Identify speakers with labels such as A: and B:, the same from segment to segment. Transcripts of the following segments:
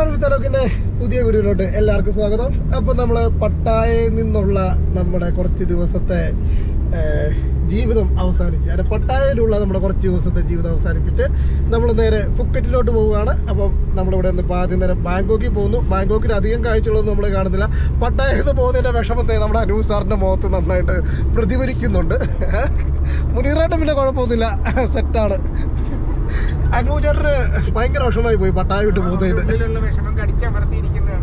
A: വിത്തലോക്കിന്റെ പുതിയ വീഡിയോയിലോട്ട് എല്ലാവർക്കും സ്വാഗതം അപ്പൊ നമ്മള് പട്ടായയിൽ നിന്നുള്ള നമ്മുടെ കുറച്ച് ദിവസത്തെ ഏഹ്, ജീവിതം അവസാനിച്ച് അല്ല പട്ടായയിലുള്ള നമ്മുടെ കുറച്ച് ദിവസത്തെ ജീവിതം അവസാനിപ്പിച്ച് നമ്മൾ നേരെ ഫുക്കറ്റിലോട്ട് പോവുകയാണ് അപ്പം നമ്മളിവിടെ നിന്ന് ഇപ്പം ആദ്യം നേരെ ബാങ്കോക്കിൽ പോകുന്നു ബാങ്കോക്കിൽ അധികം കാഴ്ചകളൊന്നും നമ്മൾ കാണുന്നില്ല പട്ടായയിൽ നിന്ന് പോകുന്നതിന്റെ വിഷമത്തെ നമ്മുടെ അനൂപ് സാറിന്റെ മുഖത്ത് നന്നായിട്ട് പ്രതിഫലിക്കുന്നുണ്ട് മുനീറായിട്ടും പിന്നെ കുഴപ്പമൊന്നുമില്ല സെറ്റാണ് അനൂചേട്ടന് ഭയങ്കര വിഷമമായി പോയി പട്ടായ വിട്ട് പോകുന്നതിന്
B: ഉള്ളിലുള്ള വിഷമം കടിച്ചമർത്തിയിരിക്കുന്നതാണ്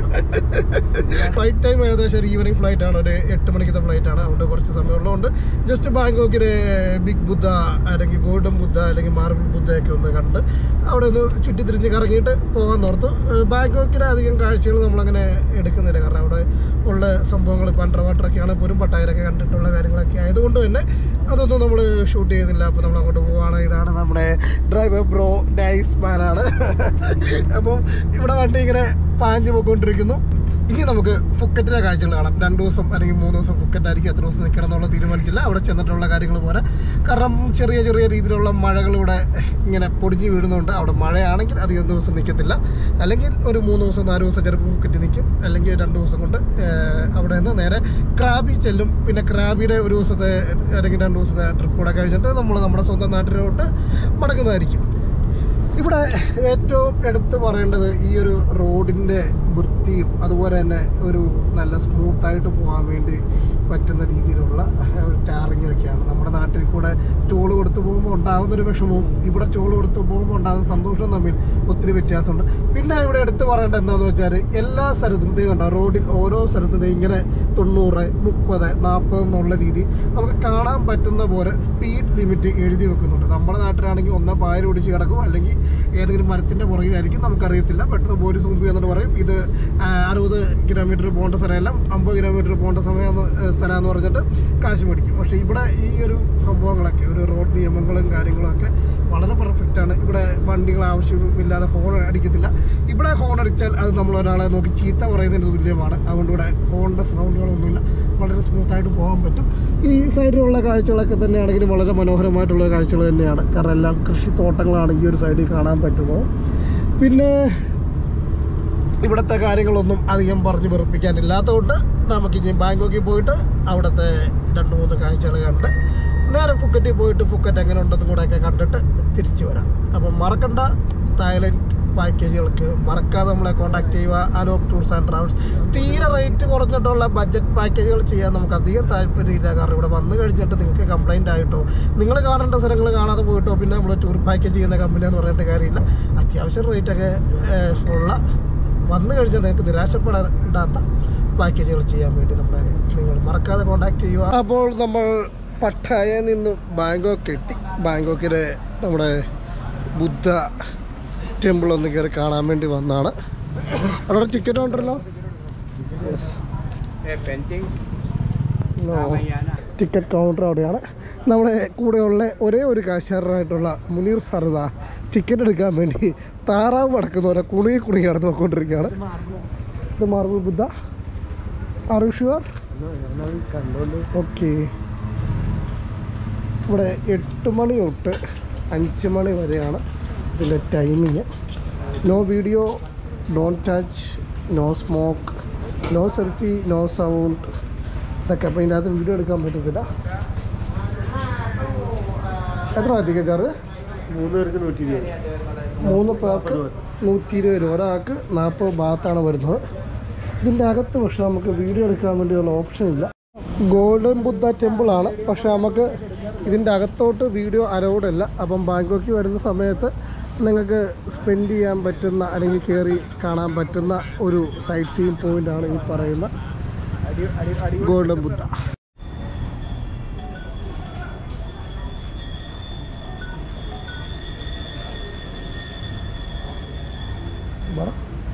A: ഫ്ലൈറ്റ് ടൈം ഏകദേശം ഒരു ഈവനിങ് ഫ്ലൈറ്റ് ആണ് ഒരു എട്ട് മണിക്കത്തെ ഫ്ലൈറ്റ് ആണ് അതുകൊണ്ട് കുറച്ച് സമയമുള്ളതുകൊണ്ട് ജസ്റ്റ് ബാങ്കോക്കിൽ ബിഗ് ബുദ്ധ അല്ലെങ്കിൽ ഗോൾഡൻ ബുദ്ധ അല്ലെങ്കിൽ മാർബിൾ ബുദ്ധയൊക്കെ ഒന്ന് കണ്ട് അവിടെ ഒന്ന് ചുറ്റിത്തിരിഞ്ഞ് കറങ്ങിയിട്ട് പോകാൻ നോർത്തു ഏഹ് ബാങ്കോക്കിലെ അധികം കാഴ്ചകൾ നമ്മളങ്ങനെ എടുക്കുന്നില്ല കാരണം അവിടെ ഉള്ള സംഭവങ്ങൾ ഇപ്പോൾ അണ്ടർ വാട്ടറൊക്കെയാണ് പോലും പട്ടായരൊക്കെ കണ്ടിട്ടുള്ള കാര്യങ്ങളൊക്കെ ആയതുകൊണ്ട് തന്നെ അതൊന്നും നമ്മൾ ഷൂട്ട് ചെയ്യുന്നില്ല അപ്പോൾ നമ്മൾ അങ്ങോട്ട് പോവാണ് ഇതാണ് നമ്മുടെ ഡ്രൈവർ ബ്രോ നൈസ് മാനാണ് അപ്പം ഇവിടെ വണ്ടി ഇങ്ങനെ പാഞ്ഞു പോയിക്കൊണ്ടിരിക്കുന്നു ഇനി നമുക്ക് ഫുക്കറ്റിലെ കാഴ്ചകൾ കാണാം രണ്ട് ദിവസം അല്ലെങ്കിൽ മൂന്ന് ദിവസം ഫുക്കറ്റ് ആയിരിക്കും എത്ര ദിവസം നിൽക്കണം എന്നുള്ള തീരുമാനിച്ചില്ല അവിടെ ചെന്നിട്ടുള്ള കാര്യങ്ങൾ പോലെ കാരണം ചെറിയ ചെറിയ രീതിയിലുള്ള മഴകൾ ഇവിടെ ഇങ്ങനെ പൊടിഞ്ഞു വീഴുന്നുണ്ട് അവിടെ മഴയാണെങ്കിൽ അധികം ദിവസം നിൽക്കത്തില്ല അല്ലെങ്കിൽ ഒരു മൂന്ന് ദിവസം നാല് ദിവസം ചിലപ്പോൾ ഫുക്കറ്റ് നിൽക്കും അല്ലെങ്കിൽ രണ്ട് ദിവസം കൊണ്ട് ഏഹ്, അവിടെ നിന്ന് നേരെ ക്രാബി ചെല്ലും പിന്നെ ക്രാബിയുടെ ഒരു ദിവസത്തെ അല്ലെങ്കിൽ രണ്ട് ദിവസത്തെ ട്രിപ്പ് കൂടെ കഴിഞ്ഞിട്ട് നമ്മൾ നമ്മുടെ സ്വന്തം നാട്ടിലോട്ട് മടങ്ങുന്നതായിരിക്കും ഇവിടെ ഏറ്റവും എടുത്തു പറയേണ്ടത് ഈ ഒരു റോഡിൻ്റെ വൃത്തിയും അതുപോലെ തന്നെ ഒരു നല്ല സ്മൂത്തായിട്ട് പോകാൻ വേണ്ടി പറ്റുന്ന രീതിയിലുള്ള ഒരു ടാറിങ്ങും ഒക്കെയാണ് നമ്മുടെ നാട്ടിൽ കൂടെ ടോൾ കൊടുത്ത് പോകുമ്പോൾ ഉണ്ടാകുന്ന ഒരു വിഷമവും ഇവിടെ ടോൾ കൊടുത്ത് പോകുമ്പോൾ ഉണ്ടാകുന്ന സന്തോഷവും തമ്മിൽ ഒത്തിരി വ്യത്യാസമുണ്ട് പിന്നെ ഇവിടെ എടുത്തു പറയേണ്ടത് എന്താണെന്ന് വെച്ചാൽ എല്ലാ സ്ഥലത്തും ഇത് കണ്ടോ റോഡിൽ ഓരോ സ്ഥലത്തും ദേ ഇങ്ങനെ തൊണ്ണൂറ് മുപ്പത് നാൽപ്പത് എന്നുള്ള രീതി നമുക്ക് കാണാൻ പറ്റുന്ന പോലെ സ്പീഡ് ലിമിറ്റ് എഴുതി വെക്കുന്നുണ്ട് നമ്മുടെ നാട്ടിലാണെങ്കിൽ ഒന്നോ പായൽ ഓടിച്ച് കിടക്കും അല്ലെങ്കിൽ ഏതെങ്കിലും മരത്തിൻ്റെ പുറകിലായിരിക്കും നമുക്കറിയത്തില്ല പെട്ടെന്ന് പോലീസ് മുമ്പ് എന്നിട്ട് പറയും ഇത് ആ, അറുപത് കിലോമീറ്റർ പോകേണ്ട സ്ഥലമല്ല അമ്പത് കിലോമീറ്റർ പോകേണ്ട സമയം സ്ഥലമെന്ന് പറഞ്ഞിട്ട് കാശ് മേടിക്കും പക്ഷേ ഇവിടെ ഈ ഒരു സംഭവങ്ങളൊക്കെ ഒരു റോഡ് നിയമങ്ങളും കാര്യങ്ങളൊക്കെ വളരെ പെർഫെക്റ്റ് ആണ് ഇവിടെ വണ്ടികൾ ആവശ്യമില്ലാതെ ഹോൺ അടിക്കത്തില്ല ഇവിടെ ഹോൺ അടിച്ചാൽ അത് നമ്മൾ ഒരാളെ നോക്കി ചീത്ത പറയുന്നതിന് തുല്യമാണ് അതുകൊണ്ട് ഇവിടെ ഹോണിൻ്റെ സൗണ്ടുകളൊന്നുമില്ല വളരെ സ്മൂത്തായിട്ട് പോകാൻ പറ്റും ഈ സൈഡിലുള്ള കാഴ്ചകളൊക്കെ തന്നെയാണെങ്കിലും വളരെ മനോഹരമായിട്ടുള്ള കാഴ്ചകൾ തന്നെയാണ് കാരണം എല്ലാം കൃഷിത്തോട്ടങ്ങളാണ് ഈ ഒരു സൈഡിൽ കാണാൻ പറ്റുന്നത് പിന്നെ ഇവിടുത്തെ കാര്യങ്ങളൊന്നും അധികം പറഞ്ഞു വെറുപ്പിക്കാനില്ലാത്തതുകൊണ്ട് നമുക്ക് ഇനി ബാങ്കോക്കിൽ പോയിട്ട് അവിടുത്തെ രണ്ട് മൂന്ന് കാഴ്ചകൾ കണ്ട് നേരെ ഫുക്കറ്റിൽ പോയിട്ട് ഫുക്കറ്റ് എങ്ങനെ ഉണ്ടെന്നും കൂടെയൊക്കെ കണ്ടിട്ട് തിരിച്ചു വരാം അപ്പം മറക്കണ്ട തായ്ലൻഡ് പാക്കേജുകൾക്ക് മറക്കാതെ നമ്മളെ കോൺടാക്ട് ചെയ്യുക അലോക് ടൂർസ് ആൻഡ് ട്രാവൽസ് തീരെ റേറ്റ് കുറഞ്ഞിട്ടുള്ള ബഡ്ജറ്റ് പാക്കേജുകൾ ചെയ്യാൻ നമുക്ക് അധികം താല്പര്യമില്ല കാരണം ഇവിടെ വന്നു കഴിഞ്ഞിട്ട് നിങ്ങൾക്ക് കംപ്ലൈൻ്റ് ആയിട്ടോ നിങ്ങൾ കാണേണ്ട സ്ഥലങ്ങൾ കാണാതെ പോയിട്ടോ പിന്നെ നമ്മൾ ടൂർ പാക്കേജ് ചെയ്യുന്ന കമ്പനി എന്ന് പറഞ്ഞിട്ട് കാര്യമില്ല അത്യാവശ്യം റേറ്റൊക്കെ ഉള്ള വന്നു കഴിഞ്ഞാൽ നിങ്ങൾക്ക് നിരാശപ്പെടാത്ത പാക്കേജുകൾ ചെയ്യാൻ വേണ്ടി നമ്മളെ നിങ്ങൾ മറക്കാതെ കോൺടാക്ട് ചെയ്യുക അപ്പോൾ നമ്മൾ പട്ടായയിൽ നിന്ന് ബാങ്കോക്ക് എത്തി ബാങ്കോക്കിലെ നമ്മുടെ ബുദ്ധ ടെമ്പിൾ ഒന്ന് കയറി കാണാൻ വേണ്ടി വന്നതാണ് അവിടെ ടിക്കറ്റ് ഉണ്ടല്ലോ യെസ്
B: പെൻറ്റിങ്
A: ടിക്കറ്റ് കൗണ്ടർ അവിടെയാണ് നമ്മുടെ കൂടെയുള്ള ഒരേ ഒരു കാശാരനായിട്ടുള്ള മുനീർ സർദ ടിക്കറ്റ് എടുക്കാൻ വേണ്ടി താറാവ് മടക്കുന്ന പോലെ കുണുങ്ങി കുണുങ്ങി നടന്ന് നോക്കിക്കൊണ്ടിരിക്കുകയാണ് ഇത് മാർബിൾ ബുദ്ധ അറിഷുവർ ഓക്കെ ഇവിടെ എട്ട് മണി തൊട്ട് അഞ്ച് മണി വരെയാണ് ഇതിൻ്റെ timing no video don't touch no smoke no selfie no sound ഇതൊക്കെ അപ്പോൾ ഇതിൻ്റെ അകത്ത് വീഡിയോ എടുക്കാൻ പറ്റത്തില്ല എത്ര ടിക്കറ്റ് ചാർജ്
C: മൂന്ന് പേർക്ക് നൂറ്റി ഇരുപത്
A: മൂന്ന് പേർക്ക് നൂറ്റി ഇരുപത് രൂപ ഒരാൾക്ക് നാൽപ്പത് ഭാഗത്താണ് വരുന്നത് ഇതിൻ്റെ അകത്ത് പക്ഷെ നമുക്ക് വീഡിയോ എടുക്കാൻ വേണ്ടിയുള്ള ഓപ്ഷൻ ഇല്ല ഗോൾഡൻ ബുദ്ധ ടെമ്പിളാണ് പക്ഷെ നമുക്ക് ഇതിൻ്റെ അകത്തോട്ട് വീഡിയോ അലൗഡ് അല്ല അപ്പം ബാങ്കോക്ക് വരുന്ന സമയത്ത് നിങ്ങൾക്ക് സ്പെൻഡ് ചെയ്യാൻ പറ്റുന്ന അല്ലെങ്കിൽ കയറി കാണാൻ പറ്റുന്ന ഒരു സൈറ്റ് സീയിങ് പോയിൻ്റാണ് ഈ പറയുന്ന ഗോൾഡൻ ബുദ്ധ പറ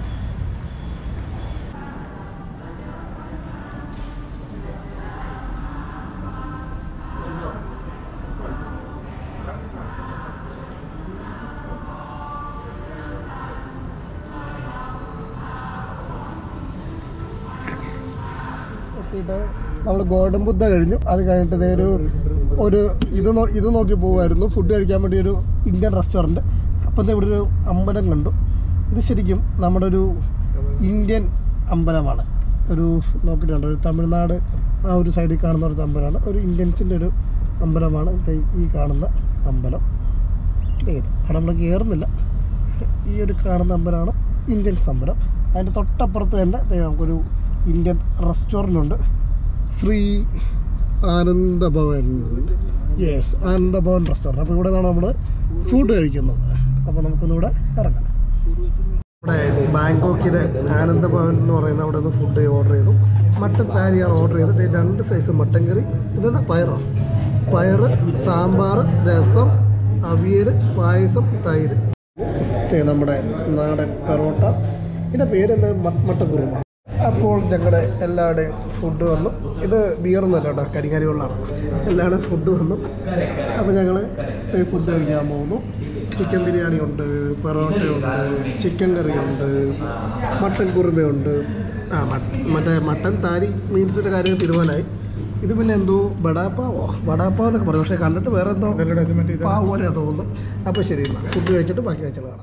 A: എത്തിയിട്ട് നമ്മൾ ഗോൾഡൻ ബുദ്ധ കഴിഞ്ഞു അത് കഴിഞ്ഞിട്ട് ദേ ഒരു ഒരു ഇത് നോ- ഇത് നോക്കി പോകുമായിരുന്നു ഫുഡ് കഴിക്കാൻ വേണ്ടി ഒരു ഇന്ത്യൻ റെസ്റ്റോറൻറ്റ് അപ്പം ദേ ഇവിടെ ഒരു അമ്പലം കണ്ടു ഇത് ശരിക്കും നമ്മുടെ ഒരു ഇന്ത്യൻ അമ്പലമാണ് ഒരു നോക്കിയിട്ടുണ്ട് ഒരു തമിഴ്നാട് ആ ഒരു സൈഡിൽ കാണുന്ന ഒരു അമ്പലമാണ് ഒരു ഇന്ത്യൻസിൻ്റെ ഒരു അമ്പലമാണ് ദേ ഈ കാണുന്ന അമ്പലം ദേ ഇത് അവിടെ നമ്മൾ കയറുന്നില്ല ഈ ഒരു കാണുന്ന അമ്പലമാണ് ഇന്ത്യൻസ് അമ്പലം അതിൻ്റെ തൊട്ടപ്പുറത്ത് തന്നെ ദേ നമുക്കൊരു ഇന്ത്യൻ റെസ്റ്റോറൻ്റ് ഉണ്ട് ശ്രീ ആനന്ദഭവൻ യെസ് ആനന്ദഭവൻ റെസ്റ്റോറൻറ്റ് അപ്പോൾ ഇവിടെ നിന്നാണ് നമ്മൾ ഫുഡ് കഴിക്കുന്നത് അപ്പോൾ നമുക്കൊന്നുകൂടെ ഇറങ്ങാം ഇവിടെ ബാങ്കോക്കിലെ ആനന്ദഭവൻ എന്ന് പറയുന്ന അവിടെ നിന്ന് ഫുഡ് ഓർഡർ ചെയ്തു മട്ടൻ താരിയാണ് ഓർഡർ ചെയ്തത് ഇത് രണ്ട് സൈസ് മട്ടൻ കറി ഇതെന്താ പയറോ പയറ് സാമ്പാർ രസം അവിയൽ പായസം തൈര് ദേ നമ്മുടെ നാടൻ പെറോട്ട ഇതിൻ്റെ പേരെന്താ മ- മട്ടൻ കുറുമ അപ്പോൾ ഞങ്ങളുടെ എല്ലാവരുടെയും ഫുഡ് വന്നു ഇത് ബിയറൊന്നുമല്ല കേട്ടോ കരിങ്ങാരി വെള്ളമാണ് എല്ലാവരുടെയും ഫുഡ് വന്നു അപ്പോൾ ഞങ്ങൾ ഫുഡ് കഴിക്കാൻ പോകുന്നു ചിക്കൻ ബിരിയാണി ഉണ്ട് പെറോട്ടയുണ്ട് ചിക്കൻ കറിയുണ്ട് മട്ടൻ കുറുമയുണ്ട് ആ മ- മറ്റേ മട്ടൻ താരി മീൻസിൻ്റെ കാര്യം തീരുമാനമായി ഇത് പിന്നെ എന്തോ ബടാപ്പാവോ ബടാപ്പാവ് എന്നൊക്കെ പറയും പക്ഷേ കണ്ടിട്ട് വേറെ എന്തോ പാവ് പോലെ തോന്നുന്നു അപ്പോൾ ശരി എന്നാൽ ഫുഡ് കഴിച്ചിട്ട് ബാക്കി കഴിച്ചിട്ട് കാണാം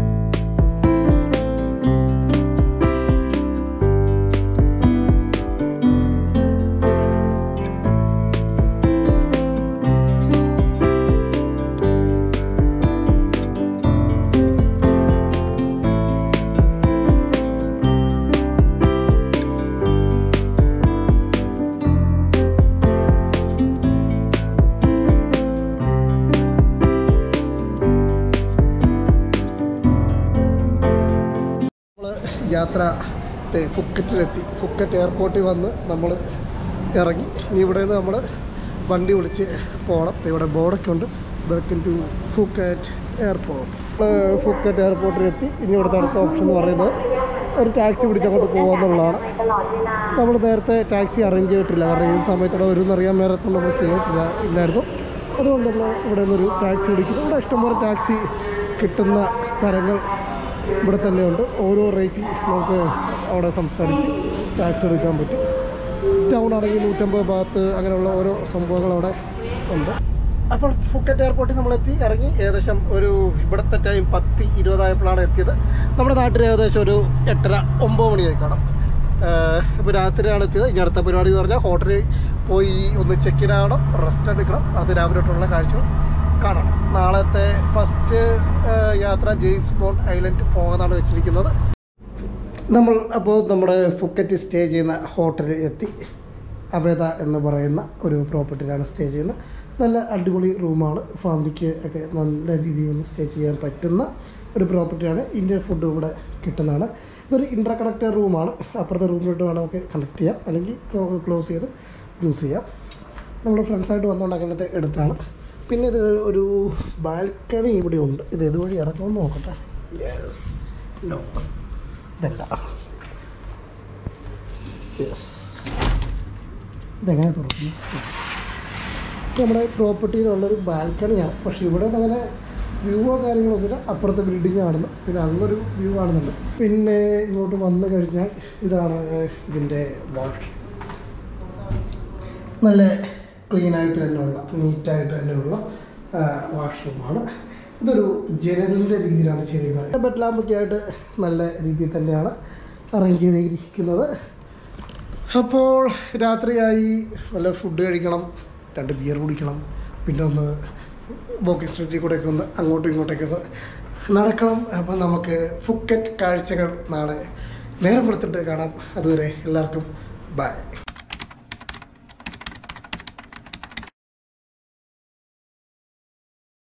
A: നമ്മൾ യാത്ര ദേ ഫുക്കറ്റിലെത്തി ഫുക്കറ്റ് എയർപോർട്ടിൽ വന്ന് നമ്മൾ ഇറങ്ങി ഇനി ഇവിടെ നിന്ന് നമ്മൾ വണ്ടി വിളിച്ച് പോകണം ദേ ഇവിടെ ബോർഡൊക്കെ ഉണ്ട് വെൽക്കം ടു ഫുക്കറ്റ് എയർപോർട്ട് നമ്മൾ ഫുക്കറ്റ് എയർപോർട്ടിലെത്തി ഇനി ഇവിടുത്തെ അടുത്ത ഓപ്ഷൻ എന്ന് പറയുന്നത് ഒരു ടാക്സി പിടിച്ച് അങ്ങോട്ട് പോകുമെന്നുള്ളതാണ് നമ്മൾ നേരത്തെ ടാക്സി അറേഞ്ച് ചെയ്തിട്ടില്ല കാരണം ഏത് സമയത്തോടെ വരും എന്നറിയാൻ നേരത്തും നമ്മൾ ചെയ്തിട്ടില്ല ഇല്ലായിരുന്നു അതുകൊണ്ട് നമ്മൾ ഇവിടെ നിന്നൊരു ടാക്സി പിടിക്കുന്നു ഇവിടെ ഇഷ്ടംപോലെ ടാക്സി കിട്ടുന്ന സ്ഥലങ്ങൾ ഇവിടെ തന്നെയുണ്ട് ഓരോ റേറ്റിൽ നമുക്ക് അവിടെ സംസാരിച്ച് ടാക്സി എടുക്കാൻ പറ്റും ടൗൺ ആണെങ്കിൽ നൂറ്റമ്പത് ഭാഗത്ത് അങ്ങനെയുള്ള ഓരോ സംഭവങ്ങൾ അവിടെ ഉണ്ട് അപ്പോൾ ഫുക്കറ്റ് എയർപോർട്ടിൽ നമ്മൾ എത്തി ഇറങ്ങി ഏകദേശം ഒരു ഇവിടുത്തെ ടൈം പത്ത് ഇരുപതായപ്പോഴാണ് എത്തിയത് നമ്മുടെ നാട്ടിൽ ഏകദേശം ഒരു എട്ടര ഒമ്പത് മണിയായി കാണാം ഇപ്പോൾ രാത്രിയാണ് എത്തിയത് ഇനി അടുത്ത പരിപാടി എന്ന് പറഞ്ഞാൽ ഹോട്ടലിൽ പോയി ഒന്ന് ചെക്ക് ഇൻ ആവണം റെസ്റ്റ് എടുക്കണം അത് രാവിലെ തൊട്ടുള്ള കാഴ്ചകൾ കാണണം നാളത്തെ ഫസ്റ്റ് യാത്ര ജെയിംസ് ബോണ്ട് ഐലൻഡ് പോകാനാണ് വെച്ചിരിക്കുന്നത് നമ്മൾ അപ്പോൾ നമ്മുടെ ഫുക്കറ്റ് സ്റ്റേ ചെയ്യുന്ന ഹോട്ടലിൽ എത്തി അവേദ എന്ന് പറയുന്ന ഒരു പ്രോപ്പർട്ടിയിലാണ് സ്റ്റേ ചെയ്യുന്നത് നല്ല അടിപൊളി റൂമാണ് ഫാമിലിക്ക് ഒക്കെ നല്ല രീതിയിൽ ഒന്ന് സ്റ്റേ ചെയ്യാൻ പറ്റുന്ന ഒരു പ്രോപ്പർട്ടിയാണ് ഇന്ത്യൻ ഫുഡ് ഇവിടെ കിട്ടുന്നതാണ് ഇതൊരു ഇൻ്റർ കണക്റ്റഡ് റൂമാണ് അപ്പുറത്തെ റൂമിലോട്ട് വേണം നമുക്ക് കണക്ട് ചെയ്യാം അല്ലെങ്കിൽ ക്ലോസ് ചെയ്ത് യൂസ് ചെയ്യാം നമ്മൾ ഫ്രണ്ട്സായിട്ട് വന്നുകൊണ്ട് അങ്ങനത്തെ എടുത്താണ് പിന്നെ ഇത് ഒരു ബാൽക്കണി ഇവിടെ ഉണ്ട് ഇത് ഇതുവഴി ഇറങ്ങുമെന്ന് നോക്കട്ടെ യെസ് നോ ഇതല്ല യെസ് ഇതെങ്ങനെ തുറക്കുന്നു ഇത് നമ്മുടെ പ്രോപ്പർട്ടിയിലുള്ളൊരു ബാൽക്കണിയാണ് പക്ഷേ ഇവിടെ നിന്ന് അങ്ങനെ വ്യൂവോ കാര്യങ്ങളൊന്നുമില്ല അപ്പുറത്തെ ബിൽഡിംഗ് കാണുന്നു പിന്നെ അങ്ങൊരു വ്യൂ കാണുന്നുണ്ട് പിന്നെ ഇങ്ങോട്ട് വന്നു കഴിഞ്ഞാൽ ഇതാണ് ഇതിൻ്റെ വാഷ് നല്ല ക്ലീനായിട്ട് തന്നെയുള്ള നീറ്റായിട്ട് തന്നെയുള്ള വാഷ്റൂമാണ് ഇതൊരു ജനലിൻ്റെ രീതിയിലാണ് ചെയ്തിരിക്കുന്നത് ബെഡ് ലാമ്പൊക്കെ ആയിട്ട് നല്ല രീതിയിൽ തന്നെയാണ് അറേഞ്ച് ചെയ്തിരിക്കുന്നത് അപ്പോൾ രാത്രിയായി വല്ല ഫുഡ് കഴിക്കണം രണ്ട് ബിയർ കുടിക്കണം പിന്നെ ഒന്ന് ബോക്കി സ്ട്രീറ്റിൽ കൂടെയൊക്കെ ഒന്ന് അങ്ങോട്ടും ഇങ്ങോട്ടൊക്കെ ഒന്ന് നടക്കണം അപ്പം നമുക്ക് ഫുക്കറ്റ് കാഴ്ചകൾ നാളെ നേരം കൊടുത്തിട്ട് കാണാം അതുവരെ എല്ലാവർക്കും ബൈ